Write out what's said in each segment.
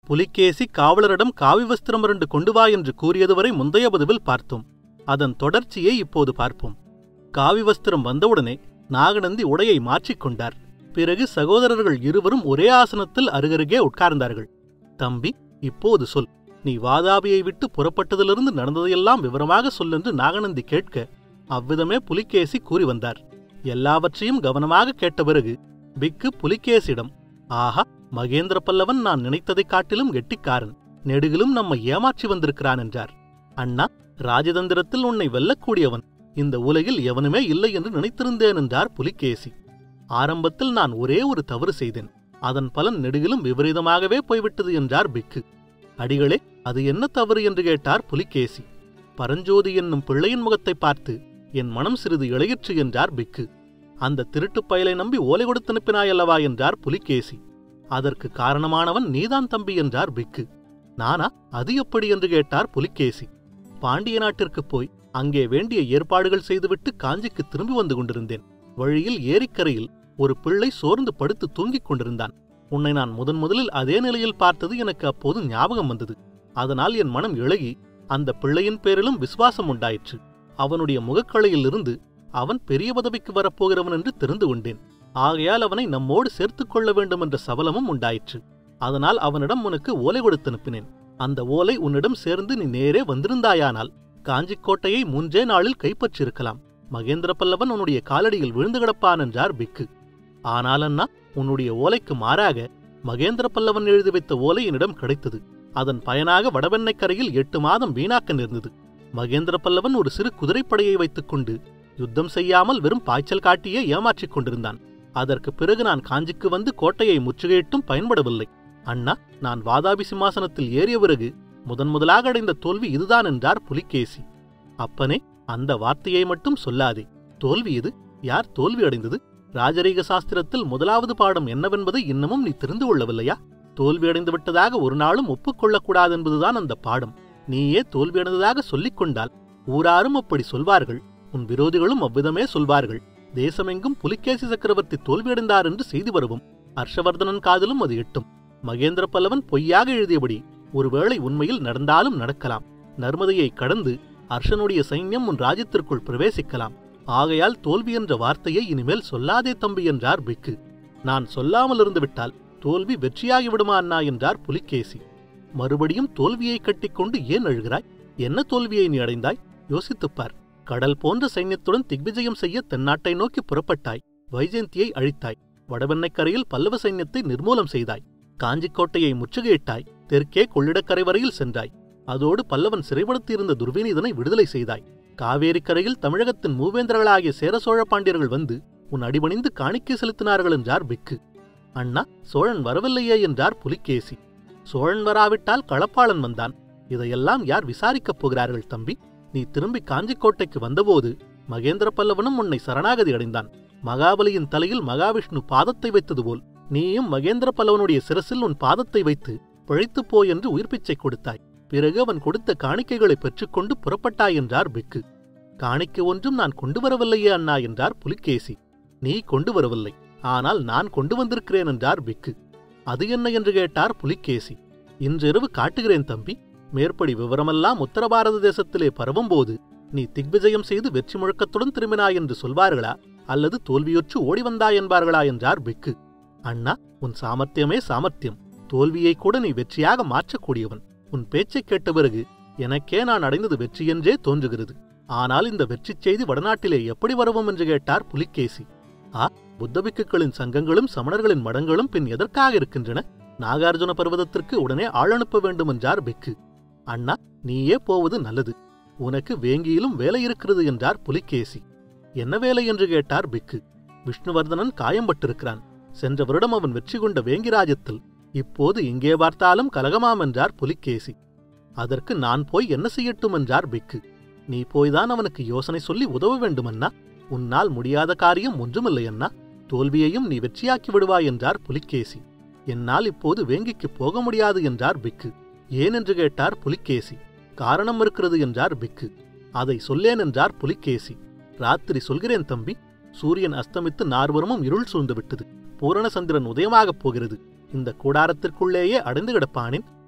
புலிகேசி காவலரிடம் காவி வஸ்திரம் இரண்டு கொண்டு வா என்று கூறியதுவரை முந்தைய பதிவில் பார்த்தோம் அதன் தொடர்ச்சியை இப்போது பார்ப்போம் காவி வஸ்திரம் வந்தவுடனே நாகநந்தி உடையை மாற்றிக்கொண்டார் பிறகு சகோதரர்கள் இருவரும் ஒரே ஆசனத்தில் அருகருகே உட்கார்ந்தார்கள் தம்பி இப்போது சொல் நீ வாதாபியை விட்டு புறப்பட்டதிலிருந்து நடந்ததையெல்லாம் விவரமாக சொல்லென்று நாகநந்தி கேட்க அவ்விதமே புலிகேசி கூறி வந்தார் எல்லாவற்றையும் கவனமாக கேட்ட பிறகு பிக்கு புலிகேசிடம் ஆஹா மகேந்திர பல்லவன் நான் நினைத்ததைக் காட்டிலும் கெட்டிக்காரன் நெடுகிலும் நம்மை ஏமாற்றி வந்திருக்கிறான் என்றார் அண்ணா ராஜதந்திரத்தில் உன்னை வெல்லக்கூடியவன் இந்த உலகில் எவனுமே இல்லை என்று நினைத்திருந்தேன் என்றார் புலிகேசி ஆரம்பத்தில் நான் ஒரே ஒரு தவறு செய்தேன் அதன் பலன் நெடுகிலும் விபரீதமாகவே போய்விட்டது என்றார் பிக்கு அடிகளே அது என்ன தவறு என்று கேட்டார் புலிகேசி பரஞ்சோதி என்னும் பிள்ளையின் முகத்தை பார்த்து என் மனம் சிறிது இளையிற்று என்றார் பிக்கு அந்த திருட்டுப் பயலை நம்பி ஓலை கொடுத்து அனுப்பினாயல்லவா என்றார் புலிகேசி அதற்கு காரணமானவன் நீதான் தம்பி என்றார் பிக்கு நானா அது எப்படி என்று கேட்டார் புலிகேசி பாண்டிய நாட்டிற்குப் போய் அங்கே வேண்டிய ஏற்பாடுகள் செய்துவிட்டு காஞ்சிக்கு திரும்பி வந்து கொண்டிருந்தேன் வழியில் ஏரிக்கரையில் ஒரு பிள்ளை சோர்ந்து படுத்து தூங்கிக் கொண்டிருந்தான் உன்னை நான் முதன் முதலில் அதே நிலையில் பார்த்தது எனக்கு அப்போது ஞாபகம் வந்தது அதனால் என் மனம் இழகி அந்த பிள்ளையின் பேரிலும் விசுவாசம் உண்டாயிற்று அவனுடைய முகக்கலையிலிருந்து அவன் பெரிய பதவிக்கு வரப்போகிறவன் என்று தெரிந்து கொண்டேன் ஆகையால் அவனை நம்மோடு சேர்த்துக் கொள்ள வேண்டும் என்ற சபலமும் உண்டாயிற்று அதனால் அவனிடம் உனக்கு ஓலை கொடுத்து அனுப்பினேன் அந்த ஓலை உன்னிடம் சேர்ந்து நீ நேரே வந்திருந்தாயானால் காஞ்சிக்கோட்டையை மூன்றே நாளில் கைப்பற்றிருக்கலாம் மகேந்திர பல்லவன் உன்னுடைய காலடியில் விழுந்து கிடப்பான் என்றார் பிக்கு ஆனால் அண்ணா உன்னுடைய ஓலைக்கு மாறாக மகேந்திர பல்லவன் எழுதி வைத்த ஓலை என்னிடம் கிடைத்தது அதன் பயனாக வடவெண்ணெய் கரையில் எட்டு மாதம் வீணாக்க நேர்ந்தது மகேந்திர பல்லவன் ஒரு சிறு குதிரைப்படையை வைத்துக்கொண்டு யுத்தம் செய்யாமல் வெறும் பாய்ச்சல் காட்டியே ஏமாற்றிக் கொண்டிருந்தான் அதற்கு பிறகு நான் காஞ்சிக்கு வந்து கோட்டையை முற்றுகையிட்டும் பயன்படவில்லை அண்ணா நான் வாதாபி சிம்மாசனத்தில் ஏறிய பிறகு முதன் முதலாக அடைந்த தோல்வி இதுதான் என்றார் புலிகேசி அப்பனே அந்த வார்த்தையை மட்டும் சொல்லாதே தோல்வி இது யார் தோல்வி அடைந்தது ராஜரீக சாஸ்திரத்தில் முதலாவது பாடம் என்னவென்பதை இன்னமும் நீ தெரிந்து கொள்ளவில்லையா தோல்வியடைந்து விட்டதாக ஒரு நாளும் ஒப்புக்கொள்ளக்கூடாது என்பதுதான் அந்த பாடம் நீயே தோல்வியடைந்ததாக சொல்லிக் கொண்டால் ஊராரும் அப்படி சொல்வார்கள் உன் விரோதிகளும் அவ்விதமே சொல்வார்கள் தேசமெங்கும் புலிகேசி சக்கரவர்த்தி தோல்வியடைந்தார் என்று செய்தி வருவோம் ஹர்ஷவர்தனன் காதிலும் அது எட்டும் மகேந்திர பல்லவன் பொய்யாக எழுதியபடி ஒருவேளை உண்மையில் நடந்தாலும் நடக்கலாம் நர்மதையை கடந்து ஹர்ஷனுடைய சைன்யம் உன் ராஜ்யத்திற்குள் பிரவேசிக்கலாம் ஆகையால் தோல்வி என்ற வார்த்தையை இனிமேல் சொல்லாதே தம்பி என்றார் பிக்கு நான் சொல்லாமல் இருந்து விட்டால் தோல்வி வெற்றியாகி விடுமா அண்ணா என்றார் புலிகேசி மறுபடியும் தோல்வியை கட்டிக்கொண்டு ஏன் அழுகிறாய் என்ன தோல்வியை நீ அடைந்தாய் யோசித்துப்பார் கடல் போன்ற சைன்யத்துடன் திக்விஜயம் செய்ய தென்னாட்டை நோக்கி புறப்பட்டாய் வைஜெயந்தியை அழித்தாய் வடவெண்ணைக்கரையில் பல்லவ சைன்யத்தை நிர்மூலம் செய்தாய் காஞ்சிக்கோட்டையை முற்றுகையிட்டாய் தெற்கே கொள்ளிடக்கரை வரையில் சென்றாய் அதோடு பல்லவன் சிறைப்படுத்தியிருந்த துர்விநீதனை விடுதலை செய்தாய் காவேரிக்கரையில் தமிழகத்தின் மூவேந்தர்களாகிய சேர சோழ பாண்டியர்கள் வந்து உன் அடிபணிந்து காணிக்கை செலுத்தினார்கள் என்றார் பிக்கு அண்ணா சோழன் வரவில்லையே என்றார் புலிகேசி சோழன் வராவிட்டால் களப்பாளன் வந்தான் இதையெல்லாம் யார் விசாரிக்கப் போகிறார்கள் தம்பி நீ திரும்பி காஞ்சிக்கோட்டைக்கு வந்தபோது மகேந்திர பல்லவனும் உன்னை சரணாகதி அடைந்தான் மகாபலியின் தலையில் மகாவிஷ்ணு பாதத்தை வைத்தது போல் நீயும் மகேந்திர பல்லவனுடைய சிரசில் உன் பாதத்தை வைத்து பிழைத்துப் போ என்று உயிர்ப்பிச்சை கொடுத்தாய் பிறகு அவன் கொடுத்த காணிக்கைகளை பெற்றுக்கொண்டு புறப்பட்டாய் என்றார் பிக்கு காணிக்கை ஒன்றும் நான் கொண்டு வரவில்லையே அண்ணா என்றார் புலிகேசி நீ கொண்டு வரவில்லை ஆனால் நான் கொண்டு வந்திருக்கிறேன் என்றார் பிக்கு அது என்ன என்று கேட்டார் புலிகேசி இன்றிரவு காட்டுகிறேன் தம்பி மேற்படி விவரமெல்லாம் உத்தர பாரத தேசத்திலே பரவும்போது நீ திக்விஜயம் செய்து வெற்றி முழக்கத்துடன் திரும்பினாய் என்று சொல்வார்களா அல்லது தோல்வியுற்று ஓடி வந்தாய் என்பார்களா என்றார் பிக்கு அண்ணா உன் சாமர்த்தியமே சாமர்த்தியம் தோல்வியை கூட நீ வெற்றியாக மாற்றக்கூடியவன் உன் பேச்சைக் கேட்ட பிறகு எனக்கே நான் அடைந்தது வெற்றி என்றே தோன்றுகிறது ஆனால் இந்த வெற்றிச் செய்தி வடநாட்டிலே எப்படி வரவும் என்று கேட்டார் புலிகேசி ஆ புத்தபிக்குகளின் சங்கங்களும் சமணர்களின் மடங்களும் பின் எதற்காக இருக்கின்றன நாகார்ஜுன பர்வதத்திற்கு உடனே ஆள் அனுப்ப வேண்டும் என்றார் பிக்கு அண்ணா நீயே போவது நல்லது உனக்கு வேங்கியிலும் வேலை இருக்கிறது என்றார் புலிகேசி என்ன வேலை என்று கேட்டார் பிக்கு விஷ்ணுவர்தனன் காயம்பட்டிருக்கிறான் சென்ற வருடம் அவன் வெற்றி கொண்ட வேங்கி ராஜ்யத்தில் இப்போது இங்கே பார்த்தாலும் கலகமாம் என்றார் புலிகேசி அதற்கு நான் போய் என்ன செய்யட்டும் என்றார் பிக்கு நீ போய்தான் அவனுக்கு யோசனை சொல்லி உதவ வேண்டுமன்னா உன்னால் முடியாத காரியம் ஒன்றுமில்லை அண்ணா தோல்வியையும் நீ வெற்றியாக்கி விடுவாய் என்றார் புலிகேசி என்னால் இப்போது வேங்கிக்கு போக முடியாது என்றார் பிக்கு ஏன் என்று கேட்டார் புலிகேசி காரணம் இருக்கிறது என்றார் பிக்கு அதை சொல்லேன் என்றார் புலிகேசி ராத்திரி சொல்கிறேன் தம்பி சூரியன் அஸ்தமித்து நார்வரமும் இருள் சூழ்ந்து விட்டது பூரண சந்திரன் உதயமாகப் போகிறது இந்த கூடாரத்திற்குள்ளேயே அடைந்து கிடப்பானேன்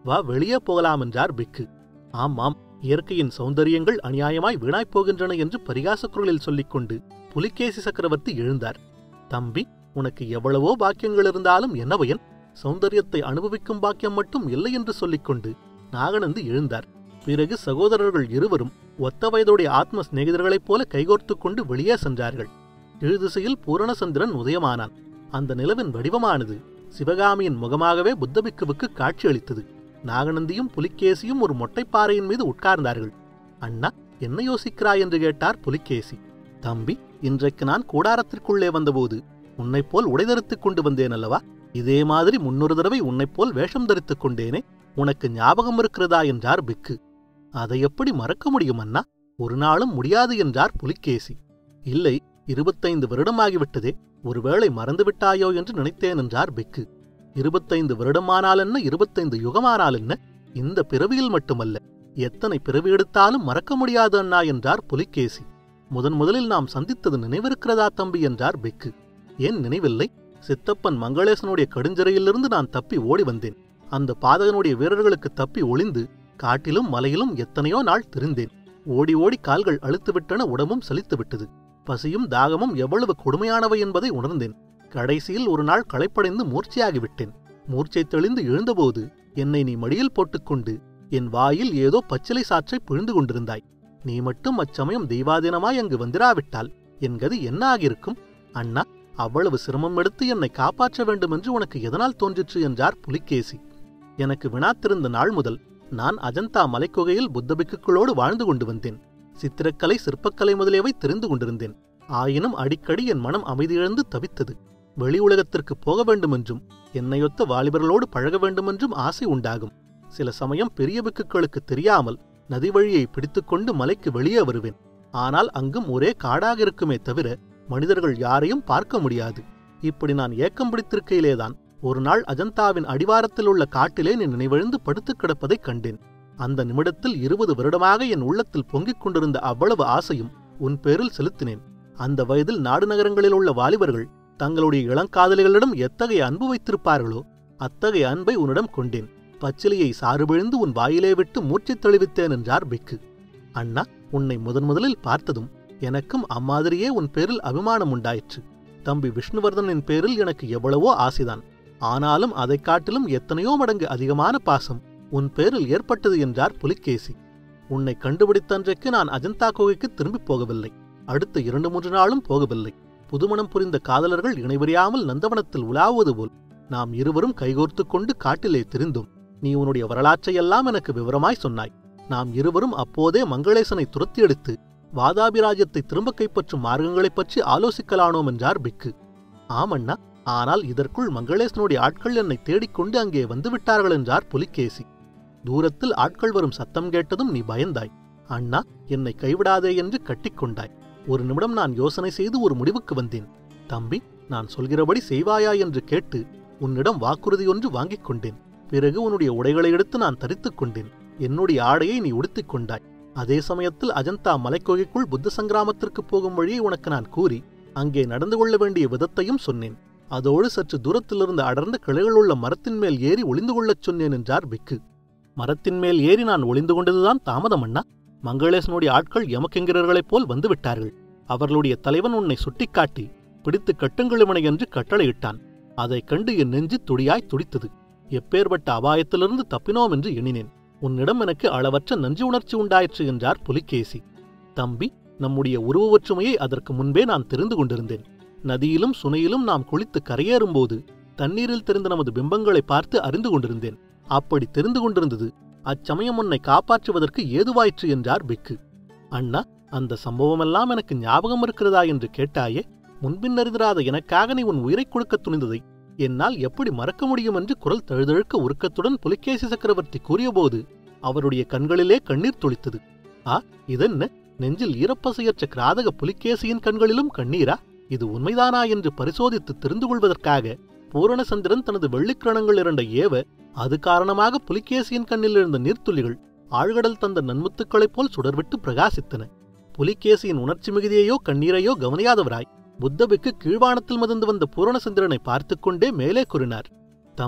வா வெளியே போகலாம் என்றார் பிக்கு ஆமாம் இயற்கையின் சௌந்தரியங்கள் அநியாயமாய் வீணாய்ப் போகின்றன என்று பரிகாசக் குரலில் சொல்லிக்கொண்டு புலிகேசி சக்கரவர்த்தி எழுந்தார் தம்பி உனக்கு எவ்வளவோ பாக்கியங்கள் இருந்தாலும் என்ன பயன் சௌந்தரியத்தை அனுபவிக்கும் பாக்கியம் மட்டும் இல்லை என்று சொல்லிக்கொண்டு நாகநந்தி எழுந்தார் பிறகு சகோதரர்கள் இருவரும் ஒத்த வயதுடைய ஆத்ம சிநேகிதர்களைப் போல கைகோர்த்துக் கொண்டு வெளியே சென்றார்கள் கீழ்திசையில் பூரணசந்திரன் உதயமானான் அந்த நிலவின் வடிவமானது சிவகாமியின் முகமாகவே புத்தபிக்குவுக்கு காட்சியளித்தது நாகநந்தியும் புலிகேசியும் ஒரு மொட்டைப்பாறையின் மீது உட்கார்ந்தார்கள் அண்ணா என்ன யோசிக்கிறாய் என்று கேட்டார் புலிகேசி தம்பி இன்றைக்கு நான் கூடாரத்திற்குள்ளே வந்தபோது உன்னைப் போல் உடை தரித்துக் கொண்டு வந்தேன் அல்லவா இதே மாதிரி முன்னொரு தடவை உன்னைப் போல் வேஷம் தரித்துக் கொண்டேனே உனக்கு ஞாபகம் இருக்கிறதா என்றார் பிக்கு அதை எப்படி மறக்க முடியும் அண்ணா ஒரு நாளும் முடியாது என்றார் புலிகேசி இல்லை இருபத்தைந்து வருடமாகிவிட்டதே ஒருவேளை மறந்துவிட்டாயோ என்று நினைத்தேன் என்றார் பிக்கு இருபத்தைந்து வருடமானால் என்ன இருபத்தைந்து யுகமானால் என்ன இந்த பிறவியில் மட்டுமல்ல எத்தனை பிறவி எடுத்தாலும் மறக்க முடியாது அண்ணா என்றார் புலிகேசி முதன் முதலில் நாம் சந்தித்தது நினைவிருக்கிறதா தம்பி என்றார் பிக்கு ஏன் நினைவில்லை சித்தப்பன் மங்களேசனுடைய கடுஞ்சிறையிலிருந்து நான் தப்பி ஓடி வந்தேன் அந்த பாதகனுடைய வீரர்களுக்கு தப்பி ஒளிந்து காட்டிலும் மலையிலும் எத்தனையோ நாள் திரிந்தேன் ஓடி ஓடி கால்கள் அழுத்துவிட்டன உடம்பும் சலித்துவிட்டது பசியும் தாகமும் எவ்வளவு கொடுமையானவை என்பதை உணர்ந்தேன் கடைசியில் ஒரு நாள் களைப்படைந்து மூர்ச்சையாகிவிட்டேன் மூர்ச்சை தெளிந்து எழுந்தபோது என்னை நீ மடியில் போட்டுக்கொண்டு என் வாயில் ஏதோ பச்சிலை சாற்றை பிழிந்து கொண்டிருந்தாய் நீ மட்டும் அச்சமயம் தெய்வாதீனமாய் அங்கு வந்திராவிட்டால் என் கதி என்ன ஆகியிருக்கும் அண்ணா அவ்வளவு சிரமம் எடுத்து என்னை காப்பாற்ற வேண்டும் என்று உனக்கு எதனால் தோன்றிற்று என்றார் புலிகேசி எனக்கு வினாத்திருந்த நாள் முதல் நான் அஜந்தா மலைக்குகையில் புத்தபிக்குகளோடு வாழ்ந்து கொண்டு வந்தேன் சித்திரக்கலை சிற்பக்கலை முதலியவை தெரிந்து கொண்டிருந்தேன் ஆயினும் அடிக்கடி என் மனம் அமைதியிழந்து தவித்தது வெளி உலகத்திற்கு போக வேண்டுமென்றும் என்னையொத்த வாலிபர்களோடு பழக வேண்டுமென்றும் ஆசை உண்டாகும் சில சமயம் பெரிய பிக்குகளுக்கு தெரியாமல் நதி வழியை பிடித்துக்கொண்டு மலைக்கு வெளியே வருவேன் ஆனால் அங்கும் ஒரே காடாக இருக்குமே தவிர மனிதர்கள் யாரையும் பார்க்க முடியாது இப்படி நான் ஏக்கம் பிடித்திருக்கையிலேதான் ஒரு நாள் அஜந்தாவின் அடிவாரத்தில் உள்ள காட்டிலே நீ நினைவெழுந்து படுத்துக் கிடப்பதைக் கண்டேன் அந்த நிமிடத்தில் இருபது வருடமாக என் உள்ளத்தில் பொங்கிக் கொண்டிருந்த அவ்வளவு ஆசையும் உன் பேரில் செலுத்தினேன் அந்த வயதில் நாடு நகரங்களில் உள்ள வாலிபர்கள் தங்களுடைய இளங்காதலிகளிடம் எத்தகைய அன்பு வைத்திருப்பார்களோ அத்தகைய அன்பை உன்னிடம் கொண்டேன் பச்சிலையை சாறுபிழிந்து உன் வாயிலே விட்டு மூர்ச்சித் தெளிவித்தேன் என்றார் பிக்கு அண்ணா உன்னை முதன் முதலில் பார்த்ததும் எனக்கும் அம்மாதிரியே உன் பேரில் அபிமானம் உண்டாயிற்று தம்பி விஷ்ணுவர்தனின் பேரில் எனக்கு எவ்வளவோ ஆசைதான் ஆனாலும் அதைக் காட்டிலும் எத்தனையோ மடங்கு அதிகமான பாசம் உன் பேரில் ஏற்பட்டது என்றார் புலிகேசி உன்னை கண்டுபிடித்தன்றைக்கு நான் அஜந்தா குகைக்கு திரும்பிப் போகவில்லை அடுத்த இரண்டு மூன்று நாளும் போகவில்லை புதுமணம் புரிந்த காதலர்கள் இணைவறியாமல் நந்தவனத்தில் உலாவுவது போல் நாம் இருவரும் கைகோர்த்துக் கொண்டு காட்டிலே திரிந்தோம் நீ உன்னுடைய வரலாற்றையெல்லாம் எனக்கு விவரமாய் சொன்னாய் நாம் இருவரும் அப்போதே மங்களேசனை துரத்தி எடுத்து வாதாபிராஜ்யத்தை திரும்ப கைப்பற்றும் மார்க்கங்களைப் பற்றி ஆலோசிக்கலானோம் என்றார் பிக்கு ஆமண்ணா ஆனால் இதற்குள் மங்களேசனுடைய ஆட்கள் என்னை தேடிக்கொண்டு அங்கே வந்துவிட்டார்கள் என்றார் புலிகேசி தூரத்தில் ஆட்கள் வரும் சத்தம் கேட்டதும் நீ பயந்தாய் அண்ணா என்னை கைவிடாதே என்று கட்டிக்கொண்டாய் ஒரு நிமிடம் நான் யோசனை செய்து ஒரு முடிவுக்கு வந்தேன் தம்பி நான் சொல்கிறபடி செய்வாயா என்று கேட்டு உன்னிடம் வாக்குறுதி ஒன்று வாங்கிக் கொண்டேன் பிறகு உன்னுடைய உடைகளை எடுத்து நான் தரித்துக் கொண்டேன் என்னுடைய ஆடையை நீ உடுத்திக் கொண்டாய் அதே சமயத்தில் அஜந்தா மலைக்கோகைக்குள் புத்த சங்கிராமத்திற்கு போகும் வழியை உனக்கு நான் கூறி அங்கே நடந்து கொள்ள வேண்டிய விதத்தையும் சொன்னேன் அதோடு சற்று தூரத்திலிருந்து அடர்ந்த கிளைகளுள்ள மரத்தின் மேல் ஏறி ஒளிந்து கொள்ளச் சொன்னேன் என்றார் பிக்கு மரத்தின் மேல் ஏறி நான் ஒளிந்து கொண்டதுதான் தாமதம் அண்ணா மங்களேசனுடைய ஆட்கள் எமக்கெங்கிறர்களைப் போல் வந்துவிட்டார்கள் அவர்களுடைய தலைவன் உன்னை சுட்டிக்காட்டி பிடித்து கட்டுங்களுமனை என்று கட்டளையிட்டான் அதைக் கண்டு என் நெஞ்சு துடியாய் துடித்தது எப்பேற்பட்ட அபாயத்திலிருந்து தப்பினோம் என்று எண்ணினேன் உன்னிடம் எனக்கு அளவற்ற நன்றி உணர்ச்சி உண்டாயிற்று என்றார் புலிகேசி தம்பி நம்முடைய உருவ ஒற்றுமையை அதற்கு முன்பே நான் தெரிந்து கொண்டிருந்தேன் நதியிலும் சுனையிலும் நாம் குளித்து கரையேறும்போது தண்ணீரில் தெரிந்த நமது பிம்பங்களை பார்த்து அறிந்து கொண்டிருந்தேன் அப்படி தெரிந்து கொண்டிருந்தது அச்சமயம் உன்னை காப்பாற்றுவதற்கு ஏதுவாயிற்று என்றார் பிக்கு அண்ணா அந்த சம்பவமெல்லாம் எனக்கு ஞாபகம் இருக்கிறதா என்று கேட்டாயே முன்பின்னறிதிராத எனக்காக நீ உன் உயிரைக் கொடுக்கத் துணிந்ததை என்னால் எப்படி மறக்க முடியும் என்று குரல் தழுதழுக்க உருக்கத்துடன் புலிகேசி சக்கரவர்த்தி கூறியபோது அவருடைய கண்களிலே கண்ணீர் துளித்தது ஆ இதென்ன நெஞ்சில் ஈரப்பசையற்ற கிராதக புலிகேசியின் கண்களிலும் கண்ணீரா இது உண்மைதானா என்று பரிசோதித்து தெரிந்து கொள்வதற்காக பூரணசந்திரன் தனது வெள்ளிக்கிரணங்கள் இரண்ட ஏவ அது காரணமாக புலிகேசியின் கண்ணில் இருந்த நீர்த்துளிகள் ஆழ்கடல் தந்த நன்முத்துக்களைப் போல் சுடர்விட்டு பிரகாசித்தன புலிகேசியின் உணர்ச்சி மிகுதியையோ கண்ணீரையோ கவனியாதவராய் புத்தபிக்கு கீழ்வானத்தில் மிதந்து வந்த பூரணசந்திரனை பார்த்துக் கொண்டே மேலே கூறினார் தம்பி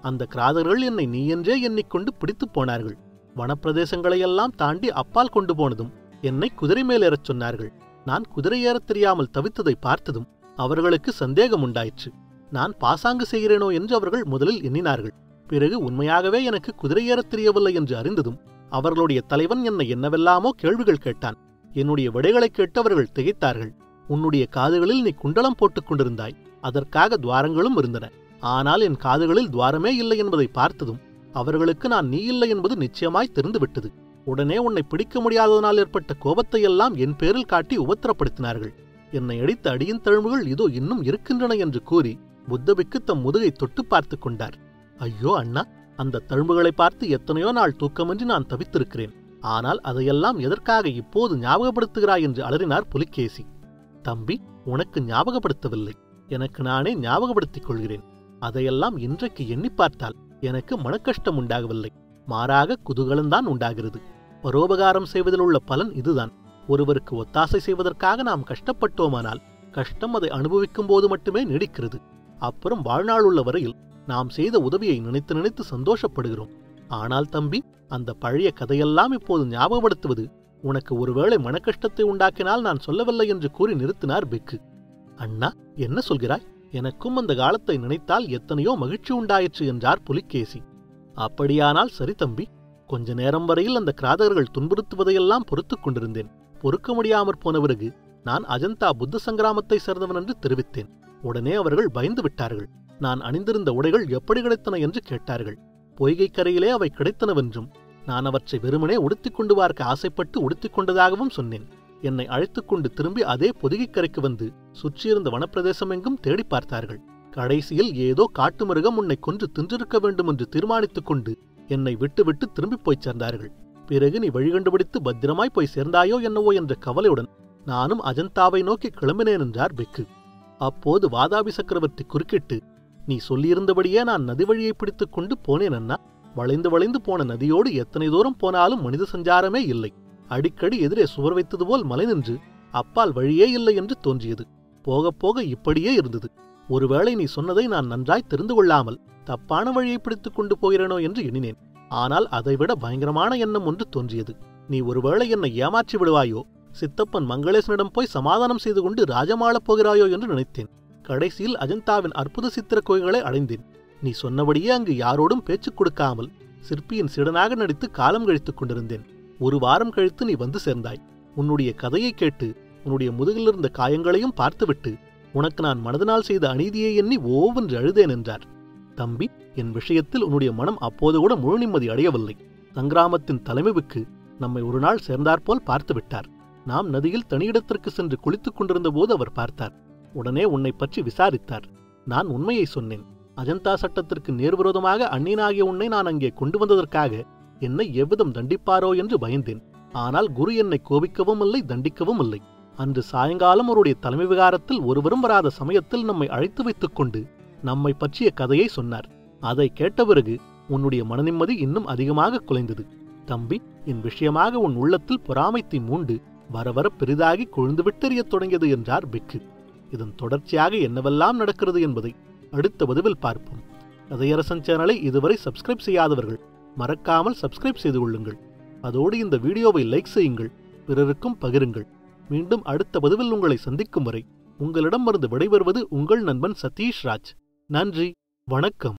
அந்த கிராதர்கள் என்னை நீ என்றே எண்ணிக்கொண்டு பிடித்துப் போனார்கள் வனப்பிரதேசங்களையெல்லாம் தாண்டி அப்பால் கொண்டு போனதும் என்னை குதிரை மேலேறச் சொன்னார்கள் நான் குதிரை ஏறத் தெரியாமல் தவித்ததை பார்த்ததும் அவர்களுக்கு சந்தேகம் உண்டாயிற்று நான் பாசாங்கு செய்கிறேனோ என்று அவர்கள் முதலில் எண்ணினார்கள் பிறகு உண்மையாகவே எனக்கு குதிரை ஏறத் தெரியவில்லை என்று அறிந்ததும் அவர்களுடைய தலைவன் என்னை என்னவெல்லாமோ கேள்விகள் கேட்டான் என்னுடைய விடைகளைக் கேட்டு அவர்கள் திகைத்தார்கள் உன்னுடைய காதுகளில் நீ குண்டலம் போட்டுக் கொண்டிருந்தாய் அதற்காக துவாரங்களும் இருந்தன ஆனால் என் காதுகளில் துவாரமே இல்லை என்பதை பார்த்ததும் அவர்களுக்கு நான் நீ இல்லை என்பது நிச்சயமாய் தெரிந்துவிட்டது உடனே உன்னை பிடிக்க முடியாததனால் ஏற்பட்ட கோபத்தையெல்லாம் என் பேரில் காட்டி உபத்திரப்படுத்தினார்கள் என்னை அடித்த அடியின் தழும்புகள் இதோ இன்னும் இருக்கின்றன என்று கூறி புத்தபிக்கு தம் முதுகை தொட்டு பார்த்து கொண்டார் ஐயோ அண்ணா அந்த தழும்புகளை பார்த்து எத்தனையோ நாள் தூக்கமின்றி நான் தவித்திருக்கிறேன் ஆனால் அதையெல்லாம் எதற்காக இப்போது ஞாபகப்படுத்துகிறாய் என்று அலறினார் புலிகேசி தம்பி உனக்கு ஞாபகப்படுத்தவில்லை எனக்கு நானே ஞாபகப்படுத்திக் கொள்கிறேன் அதையெல்லாம் இன்றைக்கு எண்ணி பார்த்தால் எனக்கு மனக்கஷ்டம் உண்டாகவில்லை மாறாக குதூகலம்தான் உண்டாகிறது பரோபகாரம் செய்வதில் உள்ள பலன் இதுதான் ஒருவருக்கு ஒத்தாசை செய்வதற்காக நாம் கஷ்டப்பட்டோமானால் கஷ்டம் அதை அனுபவிக்கும் போது மட்டுமே நீடிக்கிறது அப்புறம் வாழ்நாள் உள்ள வரையில் நாம் செய்த உதவியை நினைத்து நினைத்து சந்தோஷப்படுகிறோம் ஆனால் தம்பி அந்த பழைய கதையெல்லாம் இப்போது ஞாபகப்படுத்துவது உனக்கு ஒருவேளை மனக்கஷ்டத்தை உண்டாக்கினால் நான் சொல்லவில்லை என்று கூறி நிறுத்தினார் பெக்கு அண்ணா என்ன சொல்கிறாய் எனக்கும் அந்த காலத்தை நினைத்தால் எத்தனையோ மகிழ்ச்சி உண்டாயிற்று என்றார் புலிகேசி அப்படியானால் சரி தம்பி கொஞ்ச நேரம் வரையில் அந்த கிராதகர்கள் துன்புறுத்துவதையெல்லாம் பொறுத்துக் கொண்டிருந்தேன் பொறுக்க முடியாமற் போன பிறகு நான் அஜந்தா புத்த சங்கிராமத்தை சேர்ந்தவன் என்று தெரிவித்தேன் உடனே அவர்கள் பயந்து விட்டார்கள் நான் அணிந்திருந்த உடைகள் எப்படி கிடைத்தன என்று கேட்டார்கள் பொய்கைக் கரையிலே அவை கிடைத்தனவென்றும் நான் அவற்றை வெறுமனே உடுத்திக் கொண்டு பார்க்க ஆசைப்பட்டு உடுத்திக் கொண்டதாகவும் சொன்னேன் என்னை அழைத்துக் கொண்டு திரும்பி அதே பொதிகைக் கரைக்கு வந்து சுற்றியிருந்த வனப்பிரதேசம் எங்கும் தேடி பார்த்தார்கள் கடைசியில் ஏதோ காட்டு மிருகம் உன்னை கொன்று தின்றிருக்க வேண்டும் என்று தீர்மானித்துக் கொண்டு என்னை விட்டு விட்டு திரும்பிப் போய்ச் சேர்ந்தார்கள் பிறகு நீ வழி கண்டுபிடித்து பத்திரமாய் போய் சேர்ந்தாயோ என்னவோ என்ற கவலையுடன் நானும் அஜந்தாவை நோக்கி கிளம்பினேன் என்றார் பெக்கு அப்போது வாதாபி சக்கரவர்த்தி குறுக்கிட்டு நீ சொல்லியிருந்தபடியே நான் நதி வழியை பிடித்துக் கொண்டு போனேன் அண்ணா வளைந்து வளைந்து போன நதியோடு எத்தனை தூரம் போனாலும் மனித சஞ்சாரமே இல்லை அடிக்கடி எதிரே சுவர் வைத்தது போல் மலை நின்று அப்பால் வழியே இல்லை என்று தோன்றியது போகப் போக இப்படியே இருந்தது ஒருவேளை நீ சொன்னதை நான் நன்றாய் தெரிந்து கொள்ளாமல் தப்பான வழியை பிடித்துக் கொண்டு போகிறேனோ என்று எண்ணினேன் ஆனால் அதைவிட பயங்கரமான எண்ணம் ஒன்று தோன்றியது நீ ஒருவேளை என்னை ஏமாற்றி விடுவாயோ சித்தப்பன் மங்களேசனிடம் போய் சமாதானம் செய்து கொண்டு ராஜமாளப் போகிறாயோ என்று நினைத்தேன் கடைசியில் அஜந்தாவின் அற்புத சித்திர கோயில்களை அடைந்தேன் நீ சொன்னபடியே அங்கு யாரோடும் பேச்சுக் கொடுக்காமல் சிற்பியின் சிடனாக நடித்து காலம் கழித்துக் கொண்டிருந்தேன் ஒரு வாரம் கழித்து நீ வந்து சேர்ந்தாய் உன்னுடைய கதையை கேட்டு உன்னுடைய முதுகிலிருந்த காயங்களையும் பார்த்துவிட்டு உனக்கு நான் மனதனால் செய்த அநீதியை எண்ணி ஓவென்று அழுதேன் என்றார் தம்பி என் விஷயத்தில் உன்னுடைய மனம் அப்போது கூட முழு நிம்மதி அடையவில்லை சங்கிராமத்தின் தலைமைவுக்கு நம்மை ஒரு நாள் சேர்ந்தாற்போல் பார்த்து விட்டார் நாம் நதியில் தனியிடத்திற்கு சென்று குளித்துக் கொண்டிருந்த போது அவர் பார்த்தார் உடனே உன்னை பற்றி விசாரித்தார் நான் உண்மையை சொன்னேன் அஜந்தா சட்டத்திற்கு நேர்விரோதமாக அந்நியனாகிய உன்னை நான் அங்கே கொண்டு வந்ததற்காக என்னை எவ்விதம் தண்டிப்பாரோ என்று பயந்தேன் ஆனால் குரு என்னை கோபிக்கவும் இல்லை தண்டிக்கவும் இல்லை அன்று சாயங்காலம் அவருடைய தலைமை விகாரத்தில் ஒருவரும் வராத சமயத்தில் நம்மை அழைத்து வைத்துக் கொண்டு நம்மை பற்றிய கதையை சொன்னார் அதை கேட்ட பிறகு உன்னுடைய மனநிம்மதி இன்னும் அதிகமாக குலைந்தது தம்பி என் விஷயமாக உன் உள்ளத்தில் பொறாமைத்தை மூண்டு வர வர பெரிதாகி கொழுந்து விட்டெறியத் தொடங்கியது என்றார் பிக்கு இதன் தொடர்ச்சியாக என்னவெல்லாம் நடக்கிறது என்பதை அடுத்த பதிவில் பார்ப்போம் கதையரசன் சேனலை இதுவரை சப்ஸ்கிரைப் செய்யாதவர்கள் மறக்காமல் சப்ஸ்கிரைப் செய்து கொள்ளுங்கள் அதோடு இந்த வீடியோவை லைக் செய்யுங்கள் பிறருக்கும் பகிருங்கள் மீண்டும் அடுத்த பதிவில் உங்களை சந்திக்கும் வரை உங்களிடமிருந்து விடைபெறுவது உங்கள் நண்பன் சதீஷ் ராஜ் நன்றி வணக்கம்